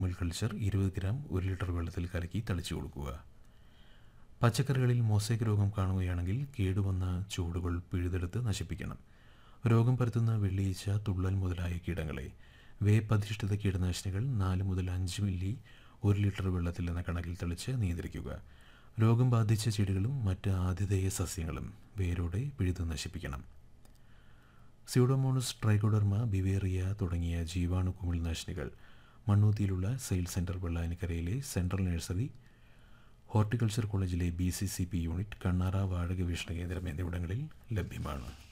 mill culture ഇരുപത് gram ഒരു litre വെള്ളത്തിൽ കലക്കി തളിച്ചു കൊടുക്കുക പച്ചക്കറികളിൽ മോസൈക്ക് രോഗം കാണുകയാണെങ്കിൽ കേടുവന്ന ചൂടുകൾ പിഴുതെടുത്ത് നശിപ്പിക്കണം രോഗം പരത്തുന്ന വെള്ളിയിച്ച തുള്ളൽ മുതലായ കീടങ്ങളെ വേപ്പധിഷ്ഠിത കീടനാശിനികൾ നാല് മുതൽ അഞ്ച് മില്ലി ഒരു ലിറ്റർ വെള്ളത്തിൽ എന്ന കണക്കിൽ തെളിച്ച് നിയന്ത്രിക്കുക രോഗം ബാധിച്ച ചെടികളും മറ്റ് ആതിഥേയ സസ്യങ്ങളും വേരോടെ പിഴുത് നശിപ്പിക്കണം സ്യൂഡോമോണസ് ട്രൈക്കോഡർമ ബിവേറിയ തുടങ്ങിയ ജീവാണു കുമിൾനാശിനികൾ മണ്ണൂത്തിയിലുള്ള സെയിൽസ് സെൻറ്റർ വെള്ളാനിക്കരയിലെ സെൻട്രൽ നഴ്സറി ഹോർട്ടിക്കൾച്ചർ കോളേജിലെ B C C P unit Kannara വാഴ ഗവേഷണ കേന്ദ്രം എന്നിവിടങ്ങളിൽ ലഭ്യമാണ്